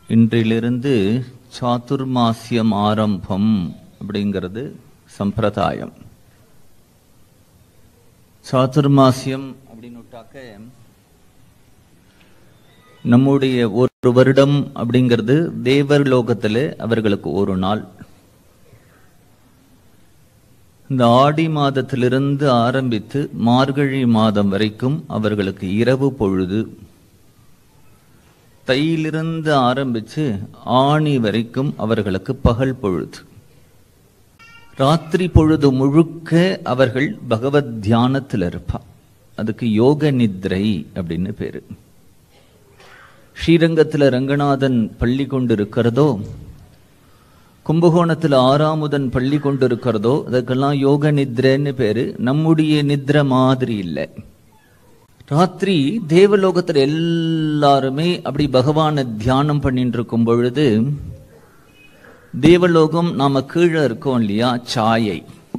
இன்றிலிருந்து சாதுர்மாசியம் ஆரம்பம் அப்படிங்கிறது சம்பிரதாயம் சாதுர்மாசியம் அப்படின்னுட்டாக்க நம்முடைய ஒரு வருடம் அப்படிங்கிறது தேவர் லோகத்தில் அவர்களுக்கு ஒரு நாள் இந்த ஆடி மாதத்திலிருந்து ஆரம்பித்து மார்கழி மாதம் வரைக்கும் அவர்களுக்கு இரவு பொழுது தையிலிருந்து ஆரம்பிச்சு ஆணி வரைக்கும் அவர்களுக்கு பகல் பொழுது ராத்திரி பொழுது முழுக்க அவர்கள் பகவத் தியானத்தில் இருப்பா அதுக்கு யோக நித்ரை அப்படின்னு பேரு ஸ்ரீரங்கத்தில் ரங்கநாதன் பள்ளி கொண்டு இருக்கிறதோ கும்பகோணத்தில் ஆறாமுதன் பள்ளி கொண்டு இருக்கிறதோ அதுக்கெல்லாம் யோக நித்ரைன்னு பேரு நம்முடைய நித்ர மாதிரி இல்லை ராத்திரி தேவலோகத்தில் எல்லாருமே அப்படி பகவானை தியானம் பண்ணிட்டு இருக்கும் பொழுது தேவலோகம் நாம கீழே இருக்கோம் இல்லையா சாயை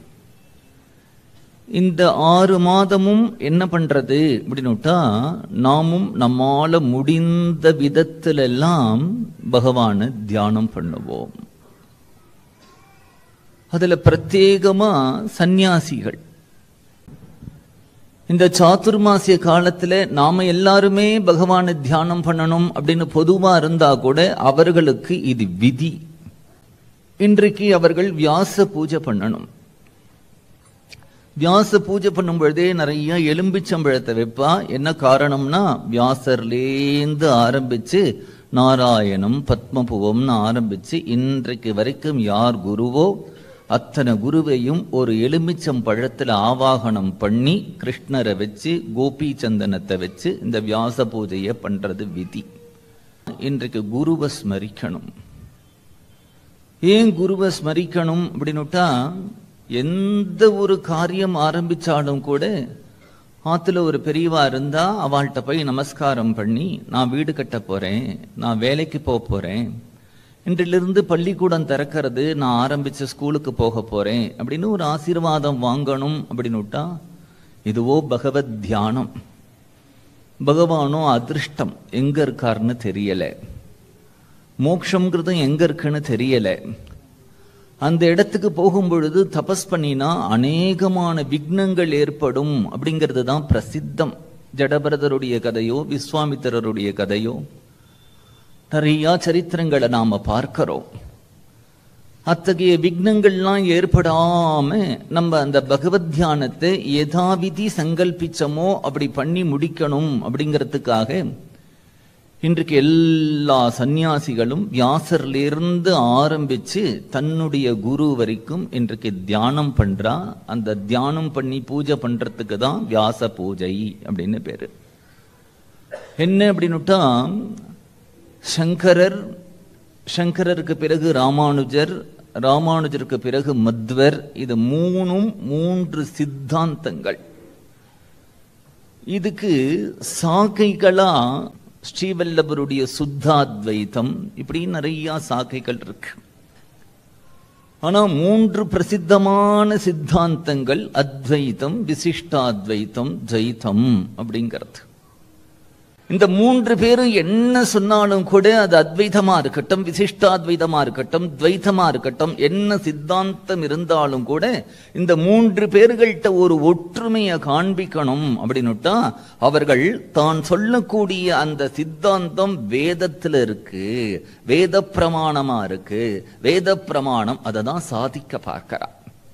இந்த ஆறு மாதமும் என்ன பண்றது அப்படின்னுட்டா நாமும் நம்மால முடிந்த விதத்துல எல்லாம் பகவானை தியானம் பண்ணுவோம் அதுல பிரத்யேகமா சந்நியாசிகள் இந்த சாத்துர்மாசிய காலத்துல நாம எல்லாருமே பகவானை தியானம் பண்ணணும் அப்படின்னு பொதுவா இருந்தா கூட அவர்களுக்கு இது விதி இன்றைக்கு அவர்கள் வியாச பூஜை பண்ணணும் வியாச பூஜை பண்ணும் பொழுதே நிறைய எலும்பிச்சம்பழத்தை வைப்பா என்ன காரணம்னா வியாசர்லேந்து ஆரம்பிச்சு நாராயணம் பத்மபுவம்னு ஆரம்பிச்சு இன்றைக்கு வரைக்கும் யார் குருவோ அத்தனை குருவையும் ஒரு எலுமிச்சம் பழத்துல ஆவாகனம் பண்ணி கிருஷ்ணரை வச்சு கோபி சந்தனத்தை வச்சு இந்த வியாச பூஜையை பண்றது விதி இன்றைக்கு குருவை ஸ்மரிக்கணும் ஏன் குருவை ஸ்மரிக்கணும் அப்படின்னுட்டா எந்த ஒரு காரியம் ஆரம்பிச்சாலும் கூட ஆத்துல ஒரு பெரியவா இருந்தா அவள்கிட்ட போய் நமஸ்காரம் பண்ணி நான் வீடு கட்ட போறேன் நான் வேலைக்கு போக போறேன் இன்றிலிருந்து பள்ளிக்கூடம் திறக்கிறது நான் ஆரம்பிச்ச ஸ்கூலுக்கு போக போறேன் அப்படின்னு ஒரு ஆசீர்வாதம் வாங்கணும் அப்படின்னுட்டா இதுவோ பகவத் தியானம் பகவானோ அதிருஷ்டம் எங்க இருக்காருன்னு தெரியல மோக்ஷங்கிறதும் எங்க இருக்குன்னு தெரியல அந்த இடத்துக்கு போகும் பொழுது தபஸ் பண்ணினா அநேகமான விக்னங்கள் ஏற்படும் அப்படிங்கிறது தான் பிரசித்தம் ஜடபரதருடைய கதையோ விஸ்வாமித்திரருடைய கதையோ நிறைய சரித்திரங்களை நாம பார்க்கிறோம் அத்தகைய விக்னங்கள்லாம் ஏற்படாம நம்ம அந்த பகவத் தியானத்தை எதாவிதி சங்கல்பிச்சமோ அப்படி பண்ணி முடிக்கணும் அப்படிங்கிறதுக்காக இன்றைக்கு எல்லா சந்நியாசிகளும் வியாசர்லிருந்து ஆரம்பிச்சு தன்னுடைய குரு வரைக்கும் இன்றைக்கு தியானம் பண்றா அந்த தியானம் பண்ணி பூஜை பண்றதுக்கு தான் வியாச பூஜை அப்படின்னு பேரு என்ன அப்படின்னுட்டா சங்கரர் சங்கரருக்கு பிறகு ராமானுஜர் ராமானுஜருக்கு பிறகு மத்வர் இது மூணும் மூன்று சித்தாந்தங்கள் இதுக்கு சாக்கைகளா ஸ்ரீவல்லபருடைய சுத்தாத்வைத்தம் இப்படி நிறைய சாக்கைகள் இருக்கு ஆனா மூன்று பிரசித்தமான சித்தாந்தங்கள் அத்வைத்தம் விசிஷ்டாத்வைத்தம் துவைத்தம் அப்படிங்கிறது இந்த மூன்று பேரும் என்ன சொன்னாலும் கூட அது அத்வைதமா இருக்கட்டும் விசிஷ்டாத்வைதமா இருக்கட்டும் துவைத்தமா இருக்கட்டும் என்ன சித்தாந்தம் இருந்தாலும் கூட இந்த மூன்று பேர்கள்ட்ட ஒரு ஒற்றுமையை காண்பிக்கணும் அப்படின்னுட்டா அவர்கள் தான் சொல்லக்கூடிய அந்த சித்தாந்தம் வேதத்துல இருக்கு வேத பிரமாணமா இருக்கு வேத பிரமாணம் அதை தான் சாதிக்க பார்க்கிறா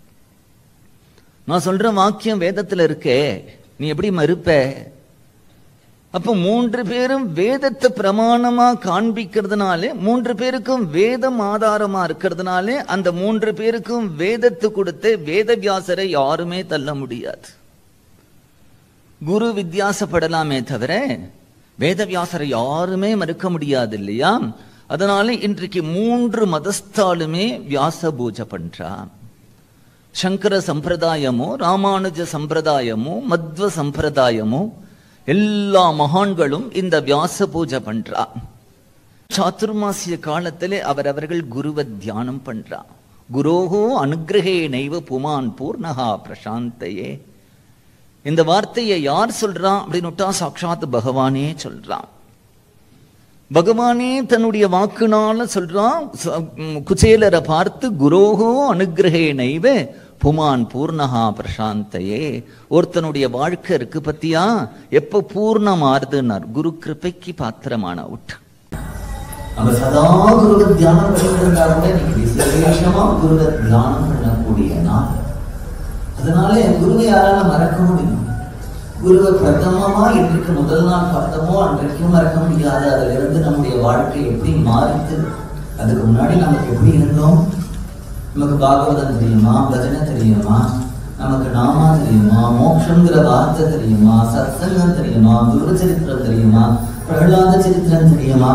நான் சொல்ற வாக்கியம் வேதத்துல இருக்கே நீ எப்படி மறுப்ப அப்ப மூன்று பேரும் வேதத்தை பிரமாணமா காண்பிக்கிறதுனாலே மூன்று பேருக்கும் வேதம் ஆதாரமா இருக்கிறதுனாலே அந்த மூன்று பேருக்கும் வேதத்தை கொடுத்து வேத வியாசரை யாருமே தள்ள முடியாது குரு வித்தியாசப்படலாமே தவிர வேத வியாசரை யாருமே மறுக்க முடியாது இல்லையா அதனால இன்றைக்கு மூன்று மதஸ்தாலுமே வியாச பூஜை பண்றா சங்கர சம்பிரதாயமோ ராமானுஜ சம்பிரதாயமோ மத்வ சம்பிரதாயமோ எல்லா மகான்களும் இந்த வியாச பூஜை பண்றா சாத்துர்மாசிய காலத்திலே அவரவர்கள் குருவை தியானம் பண்றா குரோகோ அனுகிரகே நைவ புமான் பூர்ணகா பிரசாந்தையே இந்த வார்த்தையை யார் சொல்றான் அப்படின்னுட்டா சாட்சாத் பகவானே சொல்றான் பகவானே தன்னுடைய வாக்குனால சொல்றான் ச- ம், குச்சேலரை பார்த்து குரோகோ அனுகிரகே நைவ புமான் பூர்ணஹா பிரசாந்தையே ஒருத்தனுடைய வாழ்க்கை இருக்கு பத்தியா எப்ப பூர்ணம் ஆறுதுன்னார் குரு கிருபைக்கு பாத்திரமான விட்டு நம்ம சதா குருவை தியானம் பண்ணிட்டு இருந்தா கூட இன்னைக்கு விசேஷமா குருவை தியானம் பண்ணக்கூடிய நாள் அதனால என் குருவை யாரால மறக்க முடியும் குருவை பிரதமமா இன்றைக்கு முதல் நாள் பார்த்தோமோ அன்றைக்கும் மறக்க முடியாது அதுல இருந்து நம்முடைய வாழ்க்கை எப்படி மாறித்து அதுக்கு முன்னாடி நமக்கு எப்படி இருந்தோம் நமக்கு பாகவதம் தெரியுமா பஜனை தெரியுமா நமக்கு நாமா தெரியுமா மோட்சங்கிற வார்த்தை தெரியுமா சத்சங்கம் தெரியுமா குரு சரித்திரம் தெரியுமா பிரகலாத சரித்திரம் தெரியுமா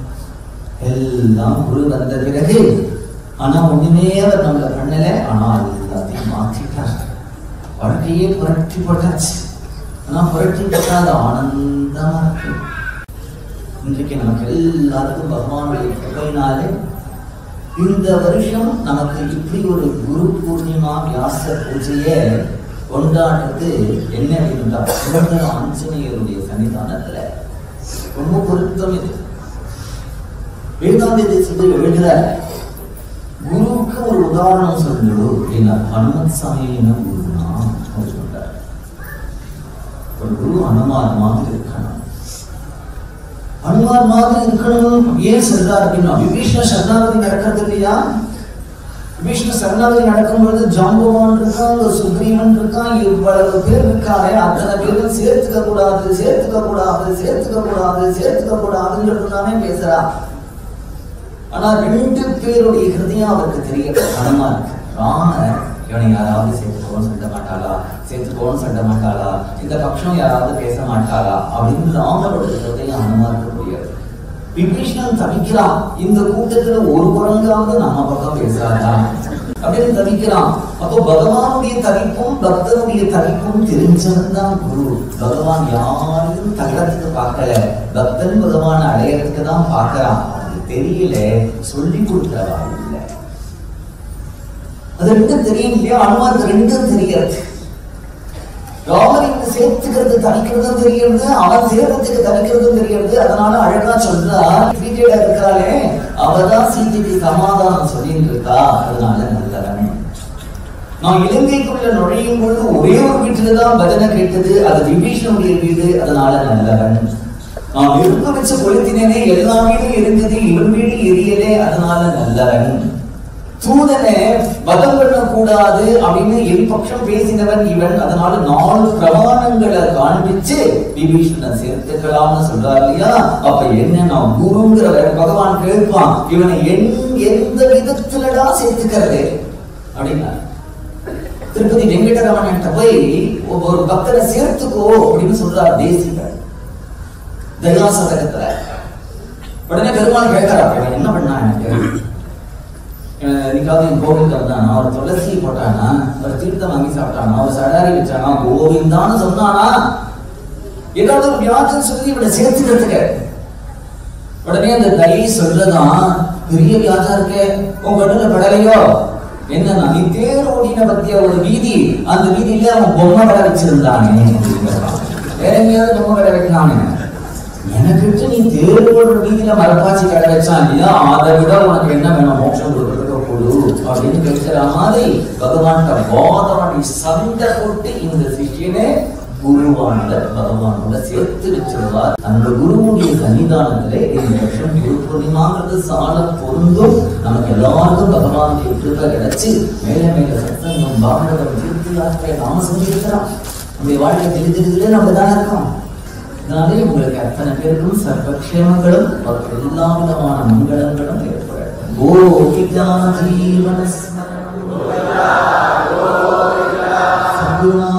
எல்லாம் குரு வந்த பிறகு ஆனா ஒண்ணுமே அவர் நம்மள பண்ணல ஆனா அது எல்லாத்தையும் மாற்றிட்டார் வாழ்க்கையே புரட்டி போட்டாச்சு ஆனா புரட்டி போட்டா அது ஆனந்தமா இருக்கு இன்றைக்கு நமக்கு எல்லாருக்கும் பகவானுடைய கிருபையினாலே இந்த வருஷம் நமக்கு இப்படி ஒரு குரு பூர்ணிமா வியாச பூஜைய கொண்டாடுறது என்ன அப்படின்னா சுதந்திர ஆஞ்சநேயருடைய சன்னிதானத்துல ரொம்ப பொருத்தம் இது வேதாந்த தேசத்தில் எழுதுறார் குருவுக்கு ஒரு உதாரணம் சொல்லு அப்படின்னா ஹனுமத் சாமியின குருனா அவர் சொல்றார் ஒரு குரு அனுமார் மாதிரி இருக்கணும் அனுமார் மாதிரி இருக்கணும் ஏன் சொல்றார் அப்படின்னா விபீஷ்ண சரணாகதி நடக்கிறது இல்லையா விபீஷ்ண சரணாகதி நடக்கும்பொழுது ஜாம்பவான் இருக்கான் ஒரு சுக்ரீவன் இருக்கான் இவ்வளவு பேர் இருக்காங்க அத்தனை பேரும் சேர்த்துக்க கூடாது சேர்த்துக்க கூடாது சேர்த்துக்க கூடாது சேர்த்துக்க கூடாதுங்கிறது தானே பேசுறா ஆனா ரெண்டு பேருடைய ஹிருதயம் அவருக்கு தெரிய பணமா இருக்கு ராமர் இவனை யாராவது சேர்த்துக்கோன்னு சொல்ல மாட்டாளா சேர்த்துக்கோன்னு சொல்ல மாட்டாளா இந்த பட்சம் யாராவது பேச மாட்டாளா அப்படின்னு ராமரோட ஹிருதயம் அனுமாருக்கு புரியாது விபீஷ்ணன் தவிக்கிறான் இந்த கூட்டத்துல ஒரு குரங்காவது நம்ம பக்கம் பேசாதா அப்படின்னு தவிக்கிறான் அப்போ பகவானுடைய தவிப்பும் பக்தனுடைய தவிப்பும் தெரிஞ்சவன் தான் குரு பகவான் யாரையும் தகரத்துக்கு பார்க்கல பக்தன் பகவான் அடையறதுக்கு தான் பார்க்கறான் அவனுக்கு தெரியல சொல்லி கொடுக்கிறவா இல்லை அது ரெண்டும் தெரியும் இல்லையா அனுமாருக்கு ரெண்டும் தெரியாது ராமர் இங்க சேர்த்துக்கிறது தணிக்கிறதும் தெரிகிறது அவன் சேர்றதுக்கு தணிக்கிறதும் தெரிகிறது அதனால அழகா சொல்றா சீதையில இருக்காளே அவதான் சீதைக்கு சமாதானம் சொல்லிட்டு இருக்கா அதனால நல்லவன் நான் இலங்கைக்குள்ள நுழையும் பொழுது ஒரே ஒரு வீட்டுல தான் பஜனை கேட்டது அது விபீஷனுடைய வீடு அதனால நல்லவன் நான் நெருப்பு வச்சு கொளுத்தினேனே எல்லா வீடும் எரிஞ்சது இவன் வீடு எரியலே அதனால நல்லவன் தூதனை வதம் பண்ணக்கூடாது அப்படின்னு என் பட்சம் பேசினவன் இவன் அதனால நாலு பிரமாணங்களை காண்பிச்சு விபீஷணனை சேர்த்துக்கலாம்னு சொல்றாரு இல்லையா அப்ப என்ன நான் குருங்கிற பகவான் கேட்பான் இவனை என் எந்த விதத்துலடா சேர்த்துக்கிறது அப்படின்னா திருப்பதி வெங்கடரமணன்ட்ட போய் ஒரு பக்தரை சேர்த்துக்கோ அப்படின்னு சொல்றார் தேசிகர் தயாசதகத்துல உடனே பெருமாள் கேட்கிறார் இவன் என்ன பண்ணா எனக்கு என்னைக்காவது என் கோவிலுக்கு வந்தானா ஒரு துளசி போட்டானா ஒரு தீர்த்தம் வாங்கி சாப்பிட்டானா ஒரு சடாரி வச்சானா கோவிந்தான்னு சொன்னானா ஏதாவது ஒரு வியாஜம் சொல்லி இவனை சேர்த்துக்கிறதுக்கு உடனே அந்த தை சொல்றதான் பெரிய வியாஜம் இருக்கே உன் கண்ணுல படலையோ என்னன்னா நீ தேர் ஓடின பத்திய ஒரு வீதி அந்த வீதியில அவன் பொம்மை கடை வச்சிருந்தானே அப்படிங்கிறான். வேற எங்கேயாவது பொம்மை கடை வைக்கலாமே எனக்கு நீ தேர் ஓடுற வீதியில மரப்பாச்சி கடை வச்சான் இல்லையா அதை விட உனக்கு என்ன வேணும் மோட்சம் கொடுக்கறதுக்கு கொடு அப்படின்னு கேட்கிற மாதிரி பகவான் வாதமாடி சண்டை போட்டு இந்த சிஷியனே குருவானத பகவானோட சேர்த்து வச்சிருவார் அந்த குருவுடைய சன்னிதானத்திலே இந்த வருஷம் குரு பூர்ணிமாங்கிறது சால பொருந்தும் நமக்கு எல்லாருக்கும் பகவானுடைய கிருப்பை கிடைச்சு மேல மேல சத்தங்கம் பாகவதம் கீர்த்தி யாத்திரை நாம செஞ்சிருக்கிறோம் நம்முடைய வாழ்க்கை தெரிஞ்சிருக்கிறதே நம்ம தானே இருக்கோம் அதனாலே உங்களுக்கு அத்தனை பேருக்கும் சர்வக்ஷேமங்களும் எல்லா விதமான மங்களங்களும் ஏற்பட கோபிகான ஜீவன சத்குணா